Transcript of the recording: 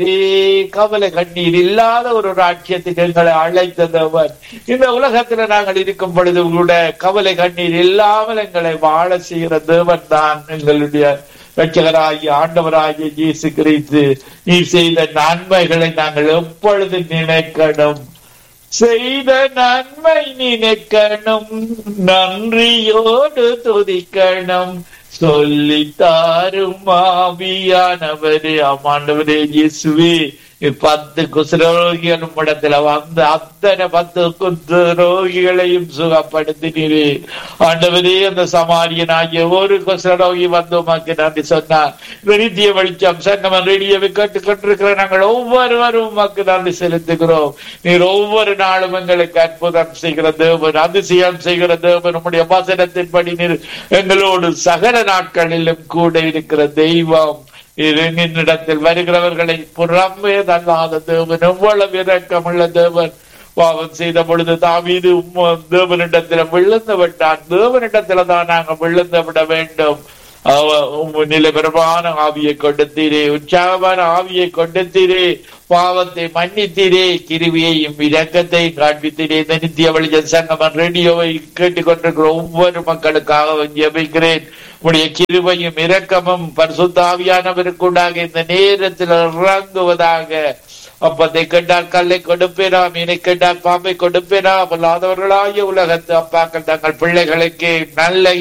கவலை கண்ணீர் இல்லாத ஒரு ராட்சியத்துக்கு எங்களை அழைத்த தேவன் இந்த உலகத்துல நாங்கள் இருக்கும் பொழுது கூட கவலை கண்ணீர் இல்லாமல் எங்களை வாழ செய்கிற தேவன் தான் எங்களுடைய ரட்சகராகிய ஆண்டவராகிய இயேசு கிறிஸ்து நீ செய்த நன்மைகளை நாங்கள் எப்பொழுது நினைக்கணும் செய்த நன்மை நினைக்கணும் நன்றியோடு துதிக்கணும் சொல்லி தாரும் ஆவியானவரே ஆமாண்டவரே இயேசுவே பத்து குஷ்டரோகிகள் இடத்துல வந்து அத்தனை பத்து குஷ்டரோகிகளையும் சுகப்படுத்தினீரே ஆண்டவரே அந்த சமாரியனாகிய ஒரு குஷ்டரோகி வந்து உமக்கு நன்றி சொன்னார் நித்திய வெளிச்சம் சங்கமன் ரேடியோவை கேட்டுக்கொண்டிருக்கிற நாங்கள் ஒவ்வொருவரும் உமக்கு நன்றி செலுத்துகிறோம் நீர் ஒவ்வொரு நாளும் எங்களுக்கு அற்புதம் செய்கிற தேவன் அதிசயம் செய்கிற தேவன் உம்முடைய வசனத்தின்படி நீர் எங்களோடு சகல நாட்களிலும் கூட இருக்கிற தெய்வம் இடத்தில் வருகிறவர்களை புறம்பே தள்ளாத தேவன் எவ்வளவு இரக்கமுள்ள தேவன் பாவம் செய்த பொழுது தாவீது தேவனிடத்துல விழுந்து விட்டான் தேவனிடத்துல தான் நாங்க விழுந்து விட வேண்டும் நிலபரமான ஆவியை கொடுத்தீரே உற்சாகமான ஆவியை கொடுத்தீரே பாவத்தை மன்னித்தீரே கிருவியையும் இரக்கத்தையும் காண்பித்தீரே இந்த நித்திய வழிஜ சங்கமன் ரேடியோவை கேட்டுக்கொண்டிருக்கிற ஒவ்வொரு மக்களுக்காக ஜெபிக்கிறேன் உடைய கிருபையும் இரக்கமும் பரிசுத்தாவியானவருக்குண்டாக இந்த நேரத்தில் இறங்குவதாக அப்பத்தை கேட்டால் கல்லை கொடுப்பேனா மீனை கேட்டால் பாம்பை கொடுப்பேனா அல்லாதவர்களாகிய உலகத்து அப்பாக்கள் தங்கள் பிள்ளைகளுக்கு நல்ல